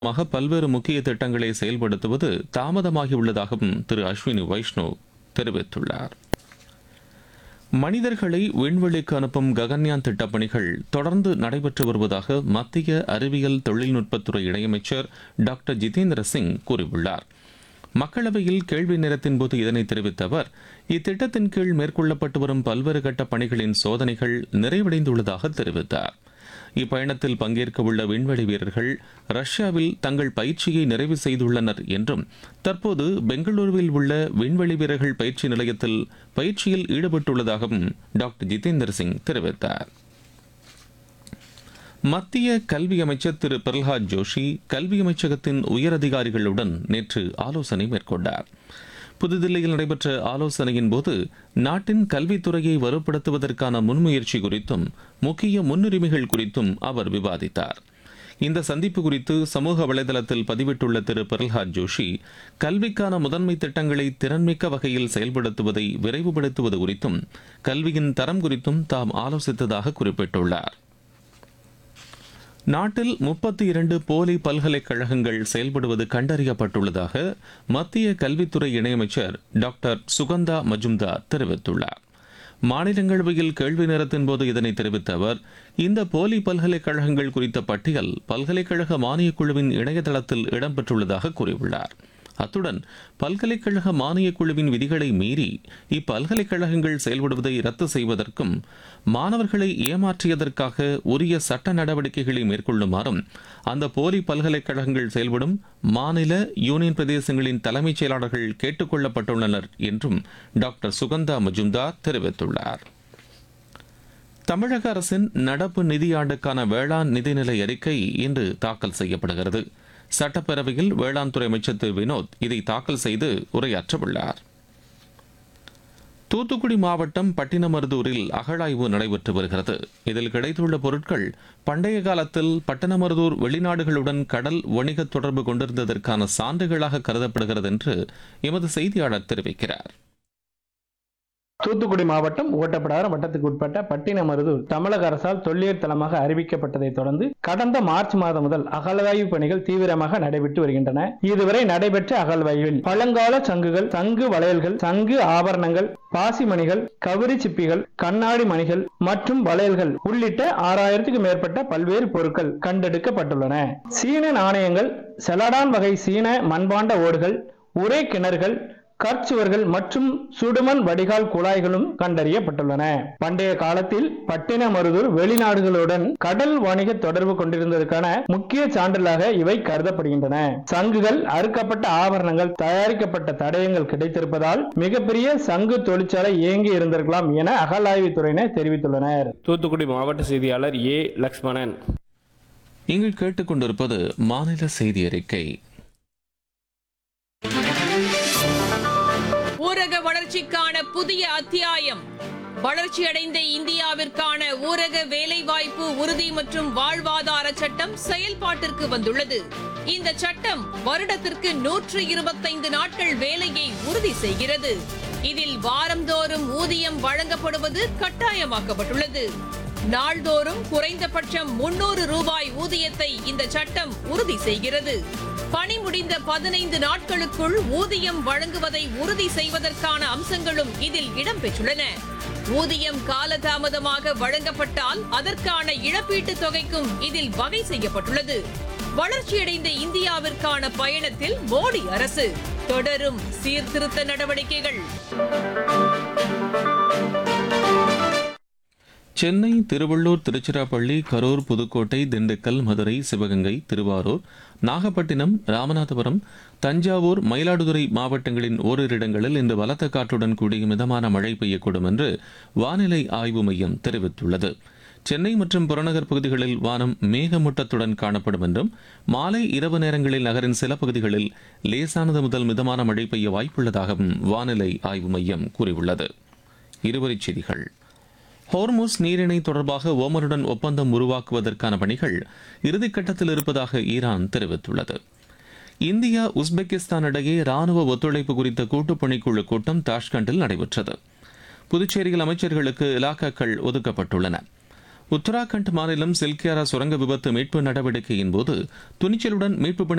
மாக பல்வேறு முக்கிய திட்டங்களை செயல்படுத்துவது தாமதமாகியுள்ளதாகவும் திரு அஸ்வினி வைஷ்ணவ் தெரிவித்துள்ளார் மனிதர்களை விண்வெளிக்கு அனுப்பும் ககன்யான் திட்டப் பணிகள் தொடர்ந்து நடைபெற்று வருவதாக மத்திய அறிவியல் தொழில்நுட்பத்துறை இணையமைச்சர் டாக்டர் ஜிதேந்திர சிங் கூறியுள்ளார் மக்களவையில் கேள்வி நேரத்தின் போது இதனை தெரிவித்த அவர் இத்திட்டத்தின் கீழ் மேற்கொள்ளப்பட்டு வரும் பல்வேறு கட்ட பணிகளின் சோதனைகள் நிறைவடைந்துள்ளதாக தெரிவித்தார் இப்பயணத்தில் பங்கேற்க உள்ள விண்வெளி வீரர்கள் ரஷ்யாவில் தங்கள் பயிற்சியை நிறைவு செய்துள்ளனர் என்றும் தற்போது பெங்களூருவில் உள்ள விண்வெளி வீரர்கள் பயிற்சி நிலையத்தில் பயிற்சியில் ஈடுபட்டுள்ளதாகவும் டாக்டர் ஜிதேந்திர சிங் தெரிவித்தார் மத்திய கல்வி அமைச்சர் திரு பிரல்ஹாத் ஜோஷி கல்வி அமைச்சகத்தின் உயரதிகாரிகளுடன் நேற்று ஆலோசனை மேற்கொண்டார் புதுதில்லியில் நடைபெற்ற ஆலோசனையின் போது நாட்டின் கல்வித்துறையை வலுப்படுத்துவதற்கான முன்முயற்சி குறித்தும் முக்கிய முன்னுரிமைகள் குறித்தும் அவர் விவாதித்தார் இந்த சந்திப்பு குறித்து சமூக வலைதளத்தில் பதிவிட்டுள்ள திரு பிரல்ஹாத் ஜோஷி கல்விக்கான முதன்மை திட்டங்களை திறன்மிக்க வகையில் செயல்படுத்துவதை விரைவுபடுத்துவது குறித்தும் கல்வியின் தரம் குறித்தும் தாம் ஆலோசித்ததாக குறிப்பிட்டுள்ளார் நாட்டில் முப்பத்தி இரண்டு போலி பல்கலைக்கழகங்கள் செயல்படுவது கண்டறியப்பட்டுள்ளதாக மத்திய கல்வித்துறை இணையமைச்சர் டாக்டர் சுகந்தா மஜும்தார் தெரிவித்துள்ளார் மாநிலங்களவையில் கேள்வி நேரத்தின் போது இதனை தெரிவித்த அவர் இந்த போலி பல்கலைக்கழகங்கள் குறித்த பட்டியல் பல்கலைக்கழக மானியக் குழுவின் இணையதளத்தில் இடம்பெற்றுள்ளதாக கூறியுள்ளார் அத்துடன் பல்கலைக்கழக மானியக் குழுவின் விதிகளை மீறி இப்பல்கலைக்கழகங்கள் செயல்படுவதை ரத்து செய்வதற்கும் மாணவர்களை ஏமாற்றியதற்காக உரிய சட்ட நடவடிக்கைகளை மேற்கொள்ளுமாறும் அந்த போலி பல்கலைக்கழகங்கள் செயல்படும் மாநில யூனியன் பிரதேசங்களின் தலைமைச் செயலாளர்கள் கேட்டுக் கொள்ளப்பட்டுள்ளனர் என்றும் டாக்டர் சுகந்தா மஜும்தார் தெரிவித்துள்ளார் தமிழக அரசின் நடப்பு நிதியாண்டுக்கான வேளாண் நிதிநிலை அறிக்கை இன்று தாக்கல் செய்யப்படுகிறது சட்டப்பேரவையில் வேளாண் துறை அமைச்சர் திரு வினோத் இதை தாக்கல் செய்து உரையாற்றவுள்ளார் தூத்துக்குடி மாவட்டம் பட்டினமருதூரில் அகழாய்வு நடைபெற்று வருகிறது இதில் கிடைத்துள்ள பொருட்கள் பண்டைய காலத்தில் பட்டினமருதூர் வெளிநாடுகளுடன் கடல் வணிக தொடர்பு கொண்டிருந்ததற்கான சான்றுகளாக கருதப்படுகிறது என்று எமது செய்தியாளர் தெரிவிக்கிறார் தூத்துக்குடி மாவட்டம் ஓட்டப்படாரம் வட்டத்துக்கு உட்பட்ட பட்டினமருதூர் தமிழக அரசால் தொல்லியல் தலமாக அறிவிக்கப்பட்டதை தொடர்ந்து கடந்த மார்ச் மாதம் முதல் அகழ்வாய்வு பணிகள் தீவிரமாக நடைபெற்று வருகின்றன இதுவரை நடைபெற்ற அகழ்வாய்வில் பழங்கால சங்குகள் சங்கு வளையல்கள் சங்கு ஆபரணங்கள் பாசிமணிகள் கவரி சிப்பிகள் கண்ணாடி மணிகள் மற்றும் வளையல்கள் உள்ளிட்ட ஆறாயிரத்துக்கும் மேற்பட்ட பல்வேறு பொருட்கள் கண்டெடுக்கப்பட்டுள்ளன சீன நாணயங்கள் செலடான் வகை சீன மண்பாண்ட ஓடுகள் உரை கிணறுகள் கற்சுவர்கள் மற்றும் சுடுமண் வடிகால் குழாய்களும் கண்டறியப்பட்டுள்ளன பண்டைய காலத்தில் பட்டினமருதூர் வெளிநாடுகளுடன் கடல் வணிக தொடர்பு கொண்டிருந்ததற்கான முக்கிய சான்றிலாக இவை கருதப்படுகின்றன சங்குகள் அறுக்கப்பட்ட ஆபரணங்கள் தயாரிக்கப்பட்ட தடயங்கள் கிடைத்திருப்பதால் மிகப்பெரிய சங்கு தொழிற்சாலை இயங்கி இருந்திருக்கலாம் என அகழாய்வுத்துறையினர் தெரிவித்துள்ளனர் தூத்துக்குடி மாவட்ட செய்தியாளர் ஏ லக்ஷ்மணன் நீங்கள் கேட்டுக்கொண்டிருப்பது மாநில செய்தி அறிக்கை ஊரக வளர்ச்சிக்கான புதிய அத்தியாயம் வளர்ச்சியடைந்த இந்தியாவிற்கான ஊரக வேலைவாய்ப்பு உறுதி மற்றும் வாழ்வாதார சட்டம் செயல்பாட்டிற்கு வந்துள்ளது இந்த சட்டம் வருடத்திற்கு நூற்று இருபத்தைந்து நாட்கள் வேலையை உறுதி செய்கிறது இதில் வாரந்தோறும் ஊதியம் வழங்கப்படுவது கட்டாயமாக்கப்பட்டுள்ளது நாள்தோறும் குறைந்தபட்சம் முன்னூறு ரூபாய் ஊதியத்தை இந்த சட்டம் உறுதி செய்கிறது பணி முடிந்த பதினைந்து நாட்களுக்குள் ஊதியம் வழங்குவதை உறுதி செய்வதற்கான அம்சங்களும் இதில் இடம்பெற்றுள்ளன ஊதியம் காலதாமதமாக வழங்கப்பட்டால் அதற்கான இழப்பீட்டுத் தொகைக்கும் இதில் வகை செய்யப்பட்டுள்ளது வளர்ச்சியடைந்த இந்தியாவிற்கான பயணத்தில் மோடி அரசு தொடரும் சீர்திருத்த நடவடிக்கைகள் சென்னை திருவள்ளூர் திருச்சிராப்பள்ளி கரூர் புதுக்கோட்டை திண்டுக்கல் மதுரை சிவகங்கை திருவாரூர் நாகப்பட்டினம் ராமநாதபுரம் தஞ்சாவூர் மயிலாடுதுறை மாவட்டங்களின் ஓரிரு இடங்களில் இன்று பலத்த காற்றுடன் கூடிய மிதமான மழை பெய்யக்கூடும் என்று வானிலை ஆய்வு மையம் தெரிவித்துள்ளது சென்னை மற்றும் புறநகர் பகுதிகளில் வானம் மேகமூட்டத்துடன் காணப்படும் என்றும் மாலை இரவு நேரங்களில் நகரின் சில பகுதிகளில் லேசானது முதல் மிதமான மழை பெய்ய வாய்ப்புள்ளதாகவும் வானிலை ஆய்வு மையம் கூறியுள்ளது இருவரிச் செய்திகள் ஹோர்முஸ் நீரிணை தொடர்பாக ஓமனுடன் ஒப்பந்தம் உருவாக்குவதற்கான பணிகள் இறுதிக்கட்டத்தில் இருப்பதாக ஈரான் தெரிவித்துள்ளது இந்தியா உஸ்பெகிஸ்தான் இடையே ராணுவ ஒத்துழைப்பு குறித்த கூட்டுப் பணிக்குழு கூட்டம் தாஷ்கண்டில் நடைபெற்றது புதுச்சேரியில் அமைச்சர்களுக்கு இலாக்காக்கள் ஒதுக்கப்பட்டுள்ளன உத்தராகண்ட் மாநிலம் சில்கியாரா சுரங்க விபத்து மீட்பு நடவடிக்கையின் போது துணிச்சலுடன் மீட்பு பணி